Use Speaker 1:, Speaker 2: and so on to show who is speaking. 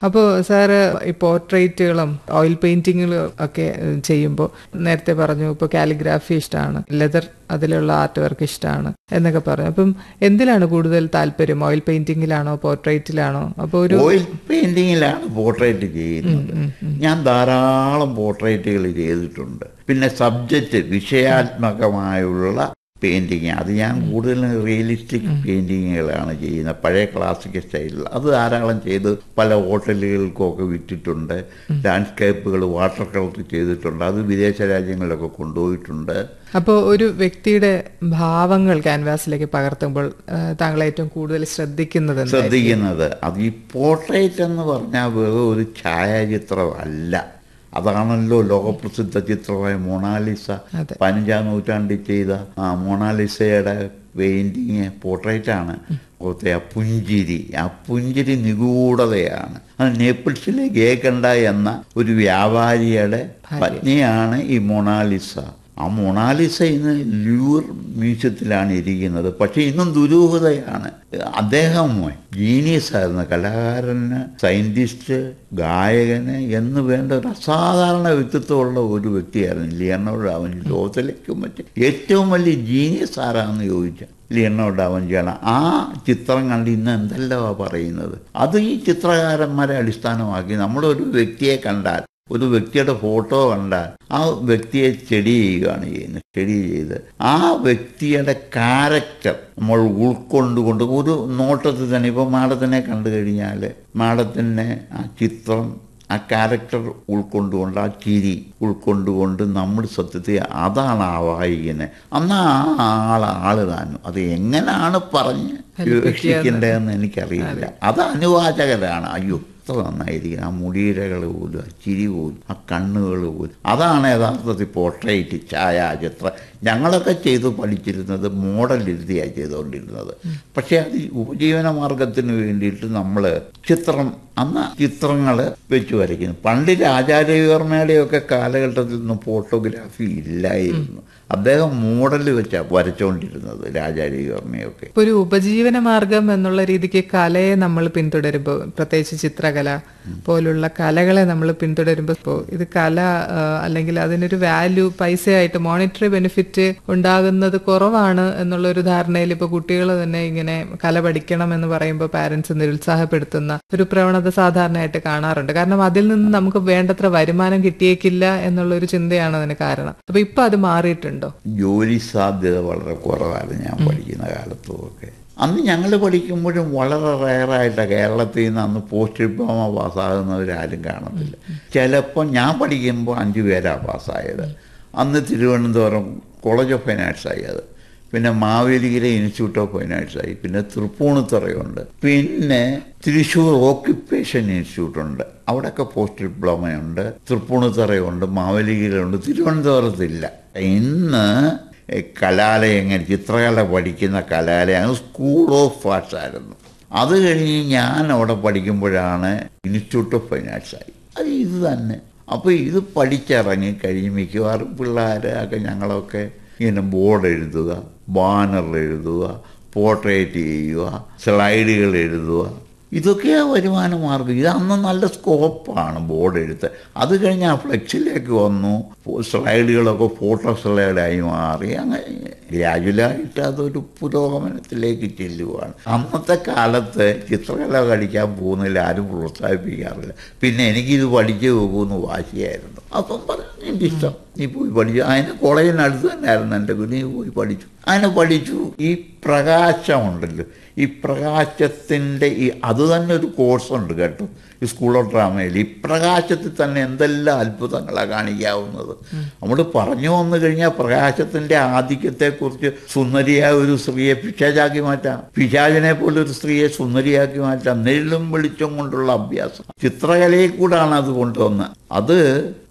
Speaker 1: അപ്പോൾ സാറ് ഈ പോർട്രേറ്റുകളും ഓയിൽ പെയിന്റിങ്ങുകളും ഒക്കെ ചെയ്യുമ്പോൾ നേരത്തെ പറഞ്ഞു ഇപ്പോൾ കാലിഗ്രാഫി ഇഷ്ടമാണ് ലെതർ അതിലുള്ള ആർട്ട് വർക്ക് ഇഷ്ടമാണ് എന്നൊക്കെ പറഞ്ഞു അപ്പം എന്തിലാണ് കൂടുതൽ താല്പര്യം ഓയിൽ പെയിന്റിങ്ങിലാണോ പോർട്രേറ്റിലാണോ അപ്പോൾ ഒരു
Speaker 2: ഓയിൽ പെയിന്റിങ്ങിലാണ് പോർട്രേറ്റ് ചെയ്യുന്നത് ഞാൻ ധാരാളം പോർട്രേറ്റുകൾ ചെയ്തിട്ടുണ്ട് പിന്നെ സബ്ജക്റ്റ് വിഷയാത്മകമായുള്ള പെയിന്റിങ് അത് ഞാൻ കൂടുതലും റിയലിസ്റ്റിക് പെയിന്റിങ്ങുകളാണ് ചെയ്യുന്നത് പഴയ ക്ലാസിക് സ്റ്റൈലിൽ അത് ധാരാളം ചെയ്ത് പല ഹോട്ടലുകൾക്കൊക്കെ വിറ്റിട്ടുണ്ട് ലാൻഡ്സ്കേപ്പുകൾ വാട്ടർ കളർ ചെയ്തിട്ടുണ്ട് അത് വിദേശ രാജ്യങ്ങളിലൊക്കെ കൊണ്ടുപോയിട്ടുണ്ട്
Speaker 1: അപ്പോൾ ഒരു വ്യക്തിയുടെ ഭാവങ്ങൾ ക്യാൻവാസിലേക്ക് പകർത്തുമ്പോൾ ആ, താങ്കൾ ഏറ്റവും കൂടുതൽ ശ്രദ്ധിക്കുന്നത് എന്തായിരിക്കും?
Speaker 2: ശ്രദ്ധിക്കുന്നത് അത് ഈ പോർട്രേറ്റ് എന്ന് പറഞ്ഞാൽ വെറും ഒരു ഛായാചിത്രമല്ല അതാണല്ലോ ലോകപ്രസിദ്ധ ചിത്രമായ മൊണാലിസ
Speaker 1: അതെ.
Speaker 2: പതിനഞ്ചാം നൂറ്റാണ്ടിൽ ചെയ്ത ആ മൊണാലിസയുടെ പെയിന്റിങ് പോർട്രേറ്റ് ആണ് ഓർത്തെ ആ പുഞ്ചിരി ആ പുഞ്ചിരി നിഗൂഢതയാണ് അത് നേപ്പിൾസിലെ ഗേക്കണ്ട എന്ന ഒരു വ്യാപാരിയുടെ പത്നിയാണ് ഈ മൊണാലിസ ആ മൊണാലിസ ഇന്ന് ലൂർ മ്യൂസിയത്തിലാണ് ഇരിക്കുന്നത് പക്ഷെ ഇന്നും ദുരൂഹതയാണ് അദ്ദേഹം ജീനിയസ് ആയിരുന്നു കലാകാരന് സയന്റിസ്റ്റ് ഗായകന് എന്ന് വേണ്ട ഒരു അസാധാരണ വ്യക്തിത്വമുള്ള ഒരു വ്യക്തിയായിരുന്നു ലിയർണോ ഡാവഞ്ചി ലോകത്തിലേക്കും മറ്റ് ഏറ്റവും വലിയ ജീനിയസ് ആരാന്ന് ചോദിച്ചാൽ ലിയർണോ ഡാവഞ്ചിയാണ് ആ ചിത്രം കണ്ട് ഇന്ന് എന്തെല്ലാം പറയുന്നത് അത് ഈ ചിത്രകാരന്മാരെ അടിസ്ഥാനമാക്കി നമ്മളൊരു വ്യക്തിയെ കണ്ടാൽ ഒരു വ്യക്തിയുടെ ഫോട്ടോ കണ്ടാൽ ആ വ്യക്തിയെ സ്റ്റഡി ചെയ്യുകയാണ് ചെയ്യുന്നത് സ്റ്റഡി ചെയ്ത് ആ വ്യക്തിയുടെ ക്യാരക്ടർ നമ്മൾ ഉൾക്കൊണ്ടുകൊണ്ട് ഒരു നോട്ടത്തിൽ തന്നെ ഇപ്പോൾ മാഡത്തിനെ കണ്ടു കഴിഞ്ഞാൽ മാഡത്തിൻ്റെ ആ ചിത്രം ആ ക്യാരക്ടർ ഉൾക്കൊണ്ടുകൊണ്ട് ആ ചിരി ഉൾക്കൊണ്ടുകൊണ്ട് നമ്മൾ സത്യത്തെ അതാണ് ആ വായിക്കുന്നത് അന്ന് ആ ആൾ ആള് താനും അത് എങ്ങനെയാണ് പറഞ്ഞ് വിവക്ഷിക്കേണ്ടതെന്ന് എനിക്കറിയില്ല അത് അനുവാചകരാണ് അയ്യോ എത്ര നന്നായിരിക്കും ആ മുടിയിഴകൾ പോലും ആ ചിരി പോലും ആ കണ്ണുകൾ പോലും അതാണ് യഥാർത്ഥത്തിൽ പോർട്രേറ്റ് ഛായാചിത്രം ഞങ്ങളൊക്കെ ചെയ്ത് പഠിച്ചിരുന്നത് മോഡൽ ഇരുത്തിയാണ് ചെയ്തുകൊണ്ടിരുന്നത് പക്ഷേ അത് ഉപജീവന മാർഗത്തിന് വേണ്ടിയിട്ട് നമ്മൾ ചിത്രം അന്ന് ചിത്രങ്ങൾ വെച്ച് വരയ്ക്കുന്നു പണ്ട് രാജാരവിവർമ്മയുടെയൊക്കെ കാലഘട്ടത്തിൽ നിന്നും ഫോട്ടോഗ്രാഫി ഇല്ലായിരുന്നു അദ്ദേഹം മോഡൽ വെച്ചാണ് വരച്ചുകൊണ്ടിരുന്നത് രാജാരവിവർമ്മയൊക്കെ
Speaker 1: ഇപ്പൊ ഒരു ഉപജീവന മാർഗം എന്നുള്ള രീതിക്ക് കലയെ നമ്മൾ പിന്തുടരുമ്പോൾ പ്രത്യേകിച്ച് ചിത്രകല പോലുള്ള കലകളെ നമ്മൾ പിന്തുടരുമ്പോൾ ഇപ്പോ ഇത് കല ആ, അല്ലെങ്കിൽ അതിനൊരു വാല്യൂ പൈസയായിട്ട് മോണിറ്ററി ബെനിഫിറ്റ് ഉണ്ടാകുന്നത് കുറവാണ് എന്നുള്ള ഒരു ധാരണയിൽ ഇപ്പൊ കുട്ടികൾ തന്നെ ഇങ്ങനെ കല പഠിക്കണം എന്ന് പറയുമ്പോൾ പാരന്റ്സ് നിരുത്സാഹപ്പെടുത്തുന്ന ഒരു പ്രവണത സാധാരണയായിട്ട് കാണാറുണ്ട് കാരണം അതിൽ നിന്ന് നമുക്ക് വേണ്ടത്ര വരുമാനം കിട്ടിയേക്കില്ല എന്നുള്ള ഒരു ചിന്തയാണ് അതിന് കാരണം അപ്പൊ ഇപ്പൊ അത് മാറിയിട്ടുണ്ടോ
Speaker 2: ജോലി സാധ്യത വളരെ കുറവായിരുന്നു ഞാൻ പഠിക്കുന്ന കാലത്തുമൊക്കെ അന്ന് ഞങ്ങൾ പഠിക്കുമ്പോഴും വളരെ റയറായിട്ടാണ് കേരളത്തിൽ നിന്ന് അന്ന് പോസ്റ്റ് ഡിപ്ലോമ പാസ്സാകുന്നവരാരും കാണത്തില്ല ചിലപ്പോൾ ഞാൻ പഠിക്കുമ്പോൾ അഞ്ച് പേരാണ് പാസ്സായത് അന്ന് Thiruvananthapuram college of fine arts ആയി അത് പിന്നെ Mavelikara institute of fine arts ആയി പിന്നെ തൃപ്പൂണിത്തുറയുണ്ട് പിന്നെ തൃശ്ശൂർ ഓക്യുപ്പേഷൻ ഇൻസ്റ്റിറ്റ്യൂട്ട് ഉണ്ട് അവിടെയൊക്കെ പോസ്റ്റ് ഡിപ്ലോമയുണ്ട് തൃപ്പൂണിത്തുറയുണ്ട് മാവേലിക്കരയുണ്ട് തിരുവനന്തപുരത്തില്ല ഇന്ന് കലാലയങ്ങൾ ചിത്രകല പഠിക്കുന്ന കലാലയം സ്കൂൾ ഓഫ് ആർട്സ് ആയിരുന്നു അത് കഴിഞ്ഞ് ഞാൻ അവിടെ പഠിക്കുമ്പോഴാണ് ഇൻസ്റ്റിറ്റ്യൂട്ട് ഓഫ് ഫൈൻ ആർട്സ് ആയി അത് ഇത് തന്നെ അപ്പോൾ ഇത് പഠിച്ചിറങ്ങി കഴിഞ്ഞ് മിക്കവാറും പിള്ളേർ ഒക്കെ ഞങ്ങളൊക്കെ ഇങ്ങനെ ബോർഡ് എഴുതുക ബാനർ എഴുതുക പോർട്രേറ്റ് ചെയ്യുക സ്ലൈഡുകൾ എഴുതുക ഇതൊക്കെയാണ് വരുമാന മാർഗം ഇത് അന്ന് നല്ല സ്കോപ്പാണ് ബോർഡ് എഴുത്ത് അത് കഴിഞ്ഞ് ആ ഫ്ലെക്സിലേക്ക് വന്നു സ്ലൈഡുകളൊക്കെ ഫോട്ടോ സ്ലൈഡായി മാറി അങ്ങനെ ഗ്രാജുവലായിട്ട് അതൊരു പുരോഗമനത്തിലേക്ക് ചെല്ലുകയാണ് അന്നത്തെ കാലത്ത് ചിത്രകല കളിക്കാൻ പോകുന്നില്ല ആരും പ്രോത്സാഹിപ്പിക്കാറില്ല പിന്നെ എനിക്കിത് പഠിച്ചു പോകുമെന്ന് വാശിയായിരുന്നു അപ്പം പറഞ്ഞു എനിക്ക് ഇഷ്ടം നീ പോയി പഠിച്ചു അതിന് കോളേജിനടുത്ത് തന്നെയായിരുന്നു എൻ്റെ കുഞ്ഞ് നീ പോയി പഠിച്ചു അങ്ങനെ പഠിച്ചു ഈ പ്രകാശമുണ്ടല്ലോ ഈ പ്രകാശത്തിൻ്റെ ഈ അത് തന്നെ ഒരു കോഴ്സുണ്ട് കേട്ടോ ഈ സ്കൂൾ ഓഫ് ഡ്രാമയിൽ ഈ പ്രകാശത്തിൽ തന്നെ എന്തെല്ലാം അത്ഭുതങ്ങളാണ് കാണിക്കാവുന്നത് നമ്മൾ പറഞ്ഞു വന്നു കഴിഞ്ഞാൽ പ്രകാശത്തിൻ്റെ ആധിക്യത്തെക്കുറിച്ച് സുന്ദരിയായ ഒരു സ്ത്രീയെ പിശാചാക്കി മാറ്റാം പിശാചിനെ പോലെ ഒരു സ്ത്രീയെ സുന്ദരിയാക്കി മാറ്റാം നെല്ലും വെളിച്ചം കൊണ്ടുള്ള അഭ്യാസം ചിത്രകലയിൽ കൂടാണ് അത് കൊണ്ടുവന്നത് അത്